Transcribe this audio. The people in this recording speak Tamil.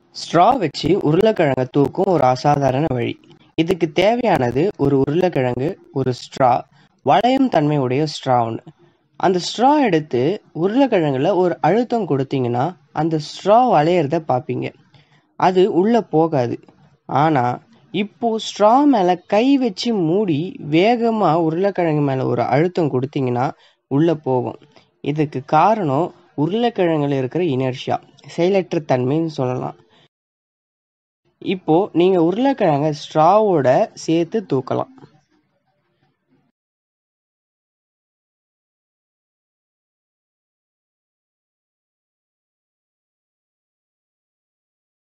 ஸ்ட்ரா வச்சு உருளைக்கிழங்க தூக்கும் ஒரு அசாதாரண வழி. இதுக்கு தேவையானது ஒரு உருளைக்கிழங்கு, ஒரு ஸ்ட்ரா, வளையும் தன்மை உடைய ஸ்ட்ரா ஒண்ணு. அந்த ஸ்ட்ரா எடுத்து உருளைக்கிழங்குல ஒரு அழுத்தம் கொடுத்தீங்கன்னா, அந்த ஸ்ட்ரா வளையறத பாப்பீங்க. அது உள்ள போகாது. ஆனா, இப்போ ஸ்ட்ரா மேல கை வச்சு மூடி வேகமா உருளைக்கிழங்கு மேல ஒரு அழுத்தம் கொடுத்தீங்கன்னா, உள்ள போகும். இதுக்கு காரணம் உருளைக்கிழங்குல இருக்கிற இனர்ஷியா, செயலற்ற தன்மைன்னு சொல்லலாம். இப்போ நீங்க உருளைக்கிழங்க ஸ்ட்ராவோட சேர்த்து தூக்கலாம்.